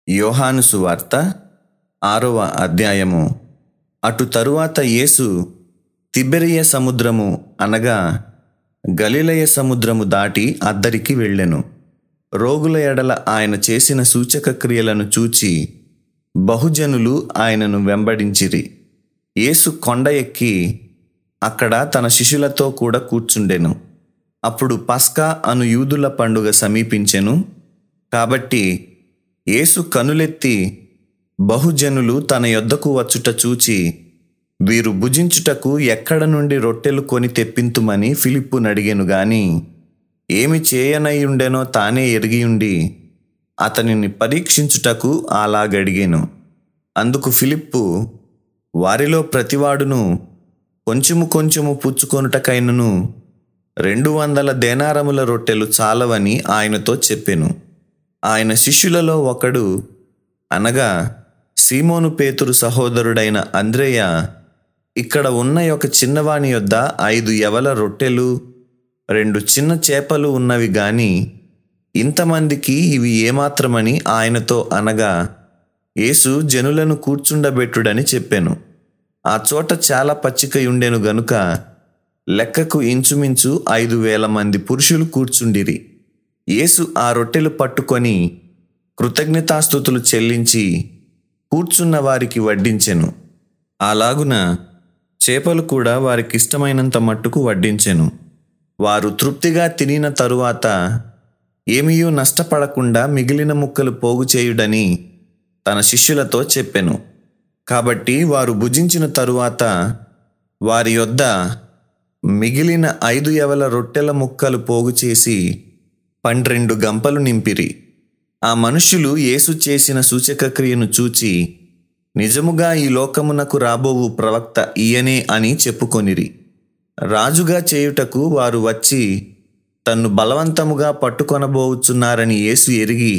యోహాను సువార్త ఆరవ అధ్యాయము అటు తరువాత యేసు తిబెరియ సముద్రము అనగా గలిలయ సముద్రము దాటి అద్దరికి వెళ్ళెను రోగుల ఎడల ఆయన చేసిన సూచక క్రియలను చూచి బహుజనులు ఆయనను వెంబడించిరి యేసు కొండ ఎక్కి అక్కడ తన శిష్యులతో కూడా కూర్చుండెను అప్పుడు పస్కా అను యూదుల పండుగ సమీపించెను కాబట్టి యేసు కనులెత్తి బహుజనులు తన యొద్దకు వచ్చుట చూచి వీరు భుజించుటకు ఎక్కడ నుండి రొట్టెలు కొని తెప్పింతుమని ఫిలిప్పును అడిగెను గాని ఏమి చేయనయ్యుండెనో తానే ఎరిగియుండి అతనిని పరీక్షించుటకు అలాగడిగాను అందుకు ఫిలిప్పు వారిలో ప్రతివాడును కొంచెము కొంచెము పుచ్చుకొనుటకైనను రెండు వందల దేనారముల రొట్టెలు చాలవని ఆయనతో చెప్పెను ఆయన శిష్యులలో ఒకడు అనగా సీమోను పేతురు సహోదరుడైన అంద్రేయ ఇక్కడ ఉన్న ఒక చిన్నవాని యొద్ద ఐదు యవల రొట్టెలు రెండు చిన్న చేపలు ఉన్నవి గాని ఇంతమందికి ఇవి ఏమాత్రమని ఆయనతో అనగా యేసు జనులను కూర్చుండబెట్టుడని చెప్పెను ఆ చోట చాలా పచ్చికయుండెను గనుక లెక్కకు ఇంచుమించు ఐదు వేల మంది పురుషులు కూర్చుండిరి యేసు ఆ రొట్టెలు పట్టుకొని కృతజ్ఞతాస్థుతులు చెల్లించి కూర్చున్న వారికి వడ్డించెను అలాగున చేపలు కూడా వారికి ఇష్టమైనంత మట్టుకు వడ్డించెను వారు తృప్తిగా తినిన తరువాత ఏమీయూ నష్టపడకుండా మిగిలిన ముక్కలు పోగు చేయుడని తన శిష్యులతో చెప్పెను కాబట్టి వారు భుజించిన తరువాత వారి యొద్ద మిగిలిన ఐదు యవల రొట్టెల ముక్కలు పోగు చేసి పన్నెండు గంపలు నింపిరి ఆ మనుష్యులు యేసు చేసిన సూచక క్రియను చూచి నిజముగా ఈ లోకమునకు రాబోవు ప్రవక్త ఈయనే అని చెప్పుకొనిరి రాజుగా చేయుటకు వారు వచ్చి తన్ను బలవంతముగా పట్టుకొనబోచున్నారని యేసు ఎరిగి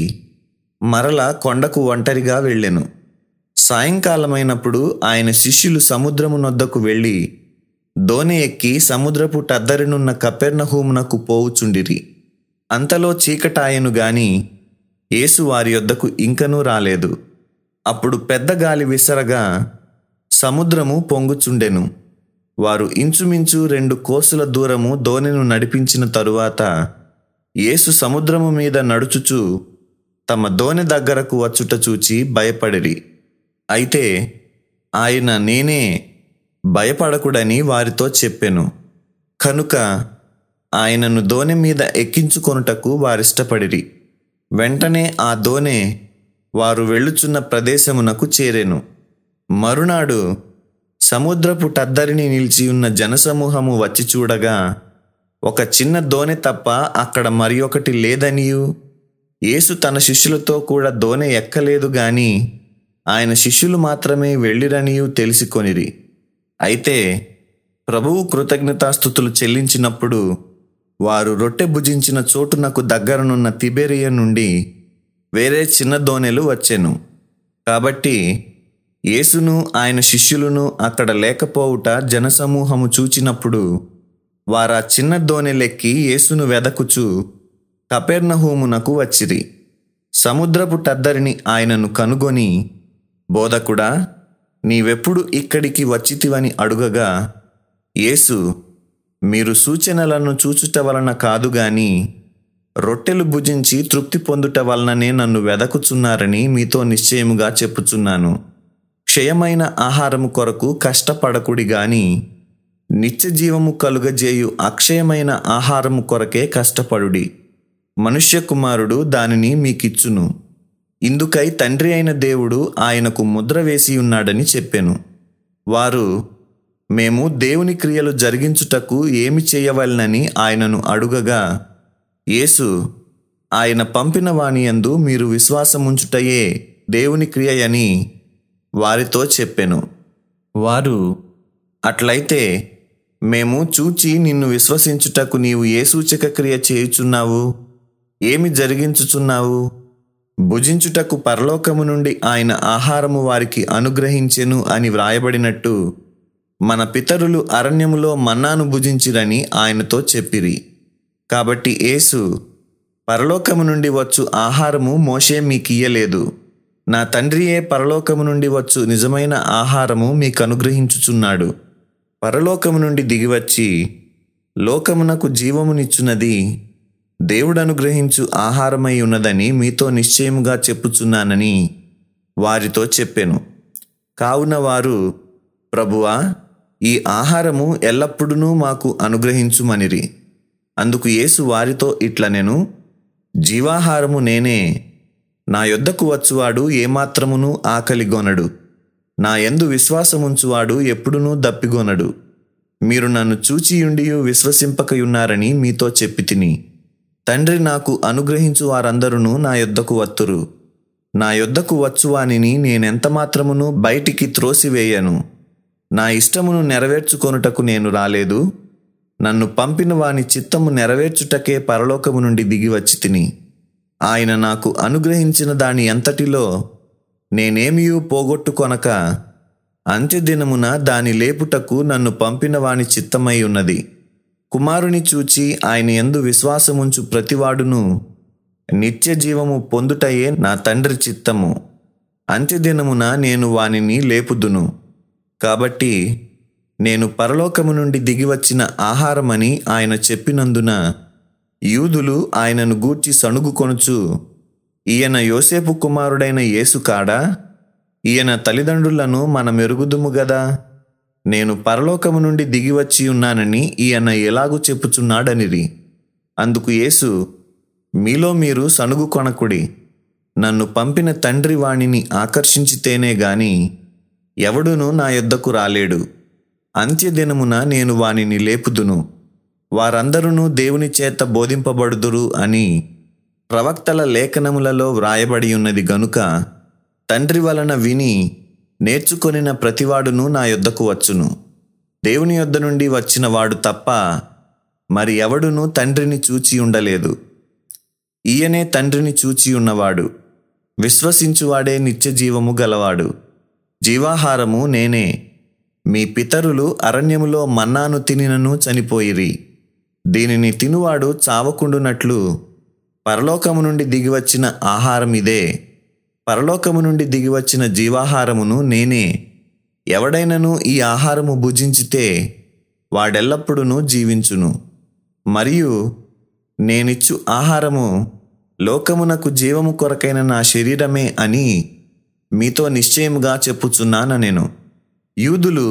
మరల కొండకు ఒంటరిగా వెళ్ళెను సాయంకాలమైనప్పుడు ఆయన శిష్యులు సముద్రము నొద్దకు వెళ్ళి దోణి ఎక్కి సముద్రపు టద్దరినున్న కపెర్నహూమునకు పోవుచుండిరి అంతలో చీకటాయను గాని యేసు వారి యొద్దకు ఇంకనూ రాలేదు అప్పుడు పెద్ద గాలి విసరగా సముద్రము పొంగుచుండెను వారు ఇంచుమించు రెండు కోసుల దూరము దోణిను నడిపించిన తరువాత యేసు సముద్రము మీద నడుచుచు తమ దోణి దగ్గరకు వచ్చుట చూచి భయపడిరి అయితే ఆయన నేనే భయపడకుడని వారితో చెప్పెను కనుక ఆయనను దోణి మీద ఎక్కించుకొనుటకు వారిష్టపడిరి వెంటనే ఆ దోణె వారు వెళ్ళుచున్న ప్రదేశమునకు చేరెను మరునాడు సముద్రపు టద్దరిని నిలిచి ఉన్న జనసమూహము వచ్చి చూడగా ఒక చిన్న దోణె తప్ప అక్కడ మరి ఒకటి లేదనియు యేసు తన శిష్యులతో కూడా దోణె ఎక్కలేదు గాని ఆయన శిష్యులు మాత్రమే వెళ్ళిరనియు తెలిసికొనిరి అయితే ప్రభువు కృతజ్ఞతాస్థుతులు చెల్లించినప్పుడు వారు రొట్టె భుజించిన చోటునకు దగ్గరనున్న తిబెరియ నుండి వేరే చిన్న దోణెలు వచ్చెను కాబట్టి యేసును ఆయన శిష్యులను అక్కడ లేకపోవుట జనసమూహము చూచినప్పుడు వారా చిన్న దోణెలెక్కి యేసును వెదకుచు కపెర్నహూమునకు వచ్చిరి సముద్రపు టద్దరిని ఆయనను కనుగొని బోధకుడా నీవెప్పుడు ఇక్కడికి వచ్చితివని అడుగగా యేసు మీరు సూచనలను చూచుట వలన కాదు గాని రొట్టెలు భుజించి తృప్తి పొందుట వలననే నన్ను వెదకుచున్నారని మీతో నిశ్చయముగా చెప్పుచున్నాను క్షయమైన ఆహారము కొరకు కష్టపడకుడి గాని నిత్య జీవము కలుగజేయు అక్షయమైన ఆహారము కొరకే కష్టపడుడి మనుష్య కుమారుడు దానిని మీకిచ్చును ఇందుకై తండ్రి అయిన దేవుడు ఆయనకు ముద్ర వేసి ఉన్నాడని చెప్పెను వారు మేము దేవుని క్రియలు జరిగించుటకు ఏమి చేయవలనని ఆయనను అడుగగా యేసు ఆయన పంపిన వాణియందు మీరు విశ్వాసముంచుటయే దేవుని క్రియయని వారితో చెప్పెను వారు అట్లయితే మేము చూచి నిన్ను విశ్వసించుటకు నీవు ఏ సూచక క్రియ చేయుచున్నావు ఏమి జరిగించుచున్నావు భుజించుటకు పరలోకము నుండి ఆయన ఆహారము వారికి అనుగ్రహించెను అని వ్రాయబడినట్టు మన పితరులు అరణ్యములో మన్నాను భుజించిరని ఆయనతో చెప్పిరి కాబట్టి యేసు పరలోకము నుండి వచ్చు ఆహారము మోషే మీకియ్యలేదు నా తండ్రియే పరలోకము నుండి వచ్చు నిజమైన ఆహారము మీకు అనుగ్రహించుచున్నాడు పరలోకము నుండి దిగివచ్చి లోకమునకు జీవమునిచ్చున్నది దేవుడు అనుగ్రహించు ఆహారమై ఉన్నదని మీతో నిశ్చయముగా చెప్పుచున్నానని వారితో చెప్పెను కావున వారు ప్రభువా ఈ ఆహారము ఎల్లప్పుడూ మాకు అనుగ్రహించుమనిరి అందుకు యేసు వారితో ఇట్ల నేను జీవాహారము నేనే నా యొద్దకు వచ్చువాడు ఏమాత్రమును ఆకలిగొనడు నా యందు విశ్వాసముంచువాడు ఎప్పుడునూ దప్పిగొనడు మీరు నన్ను చూచియుండియు విశ్వసింపకయున్నారని మీతో చెప్పి తిని తండ్రి నాకు అనుగ్రహించు వారందరూ నా యొద్దకు వత్తురు నా యొద్దకు వచ్చువానిని నేనెంత మాత్రమును బయటికి త్రోసివేయను నా ఇష్టమును నెరవేర్చుకొనుటకు నేను రాలేదు నన్ను పంపిన వాని చిత్తము నెరవేర్చుటకే పరలోకము నుండి దిగి వచ్చి తిని ఆయన నాకు అనుగ్రహించిన దాని అంతటిలో నేనేమియూ పోగొట్టుకొనక అంత్యదినమున దాని లేపుటకు నన్ను పంపిన వాని చిత్తమై ఉన్నది కుమారుని చూచి ఆయన యందు విశ్వాసముంచు ప్రతివాడును నిత్య జీవము పొందుటయే నా తండ్రి చిత్తము అంత్యదినమున నేను వానిని లేపుదును కాబట్టి నేను పరలోకము నుండి దిగివచ్చిన ఆహారమని ఆయన చెప్పినందున యూదులు ఆయనను గూర్చి సణుగుకొనుచు ఈయన యోసేపు కుమారుడైన యేసు కాడా ఈయన తల్లిదండ్రులను మన మెరుగుదుము గదా నేను పరలోకము నుండి దిగివచ్చి ఉన్నానని ఈయన ఎలాగూ చెప్పుచున్నాడనిరి అందుకు యేసు మీలో మీరు సణుగు కొనకుడి నన్ను పంపిన తండ్రి వాణిని ఆకర్షించితేనే గాని ఎవడునూ నా యొద్దకు రాలేడు అంత్యదినమున నేను వానిని లేపుదును వారందరూ దేవుని చేత బోధింపబడుదురు అని ప్రవక్తల లేఖనములలో వ్రాయబడి ఉన్నది గనుక తండ్రి వలన విని నేర్చుకొనిన ప్రతివాడును నా యొద్దకు వచ్చును దేవుని యొద్ద నుండి వచ్చిన వాడు తప్ప మరి ఎవడునూ తండ్రిని చూచి ఉండలేదు ఈయనే తండ్రిని చూచి ఉన్నవాడు విశ్వసించువాడే నిత్య జీవము గలవాడు జీవాహారము నేనే మీ పితరులు అరణ్యములో మన్నాను తినినను చనిపోయిరి దీనిని తినువాడు చావకుండునట్లు పరలోకము నుండి దిగివచ్చిన ఆహారం ఇదే పరలోకము నుండి దిగివచ్చిన జీవాహారమును నేనే ఎవడైనను ఈ ఆహారము భుజించితే వాడెల్లప్పుడూ జీవించును మరియు నేనిచ్చు ఆహారము లోకమునకు జీవము కొరకైన నా శరీరమే అని మీతో నిశ్చయముగా చెప్పుచున్నాను నేను యూదులు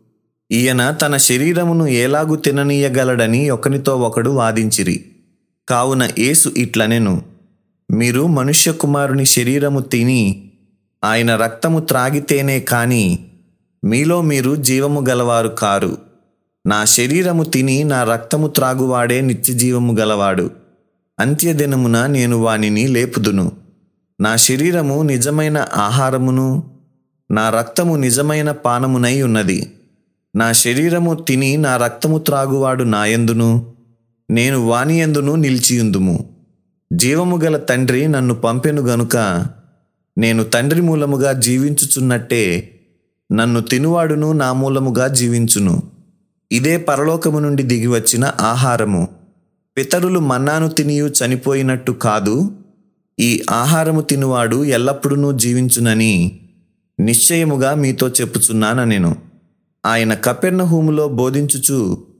ఈయన తన శరీరమును ఎలాగు తిననీయగలడని ఒకనితో ఒకడు వాదించిరి కావున యేసు ఇట్లనెను మీరు మనుష్య కుమారుని శరీరము తిని ఆయన రక్తము త్రాగితేనే కాని మీలో మీరు జీవము గలవారు కారు నా శరీరము తిని నా రక్తము త్రాగువాడే నిత్య జీవము గలవాడు అంత్యదినమున నేను వానిని లేపుదును నా శరీరము నిజమైన ఆహారమును నా రక్తము నిజమైన పానమునై ఉన్నది నా శరీరము తిని నా రక్తము త్రాగువాడు నాయందును నేను వానియందును నిలిచియుందుము జీవము గల తండ్రి నన్ను పంపెను గనుక నేను తండ్రి మూలముగా జీవించుచున్నట్టే నన్ను తినువాడును నా మూలముగా జీవించును ఇదే పరలోకము నుండి దిగివచ్చిన ఆహారము పితరులు మన్నాను తినియు చనిపోయినట్టు కాదు ఈ ఆహారము తినువాడు ఎల్లప్పుడూ జీవించునని నిశ్చయముగా మీతో చెప్పుచున్నాను నేను ఆయన కపెర్ణహూములో బోధించుచు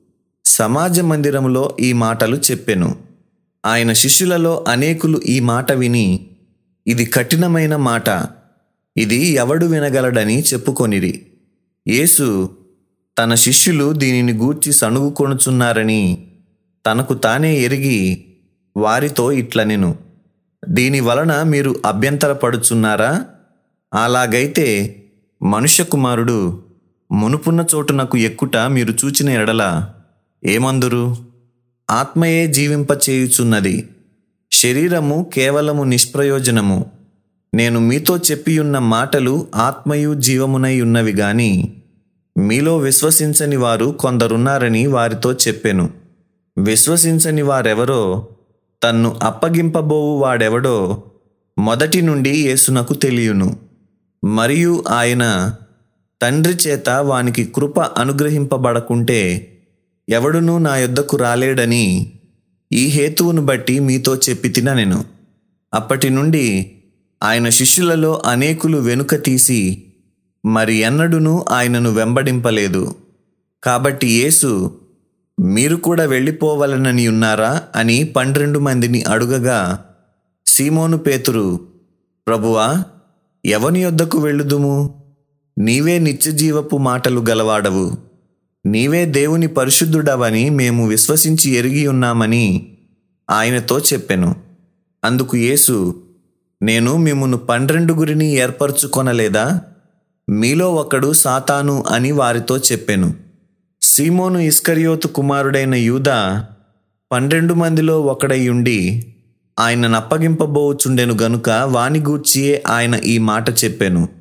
సమాజ మందిరములో ఈ మాటలు చెప్పెను ఆయన శిష్యులలో అనేకులు ఈ మాట విని ఇది కఠినమైన మాట ఇది ఎవడు వినగలడని చెప్పుకొనిరి యేసు తన శిష్యులు దీనిని గూర్చి సణుగుకొనుచున్నారని తనకు తానే ఎరిగి వారితో ఇట్లనెను దీని వలన మీరు అభ్యంతరపడుచున్నారా అలాగైతే మనుష్య కుమారుడు మునుపున్న చోటునకు ఎక్కుట మీరు చూచిన ఎడల ఏమందురు ఆత్మయే జీవింపచేయుచున్నది శరీరము కేవలము నిష్ప్రయోజనము నేను మీతో చెప్పియున్న మాటలు ఆత్మయు జీవమునై ఉన్నవి గాని మీలో విశ్వసించని వారు కొందరున్నారని వారితో చెప్పెను విశ్వసించని వారెవరో తన్ను అప్పగింపబోవు వాడెవడో మొదటి నుండి యేసునకు తెలియను మరియు ఆయన తండ్రి చేత వానికి కృప అనుగ్రహింపబడకుంటే ఎవడునూ నా యొద్దకు రాలేడని ఈ హేతువును బట్టి మీతో చెప్పి తిన నేను అప్పటి నుండి ఆయన శిష్యులలో అనేకులు వెనుక తీసి మరి ఎన్నడూనూ ఆయనను వెంబడింపలేదు కాబట్టి యేసు మీరు కూడా వెళ్ళిపోవలనని ఉన్నారా అని పన్నెండు మందిని అడుగగా సీమోను పేతురు ప్రభువా ఎవని యొద్దకు వెళ్ళుదుము నీవే నిత్యజీవపు మాటలు గలవాడవు నీవే దేవుని పరిశుద్ధుడవని మేము విశ్వసించి ఎరిగి ఉన్నామని ఆయనతో చెప్పెను అందుకు యేసు నేను మిమ్మును పన్నెండుగురిని ఏర్పరచుకొనలేదా మీలో ఒకడు సాతాను అని వారితో చెప్పెను సీమోను ఇస్కరియోతు కుమారుడైన యూదా పన్నెండు మందిలో ఒకడై ఉండి ఆయన నప్పగింపబోచుండెను గనుక వాని గూర్చియే ఆయన ఈ మాట చెప్పెను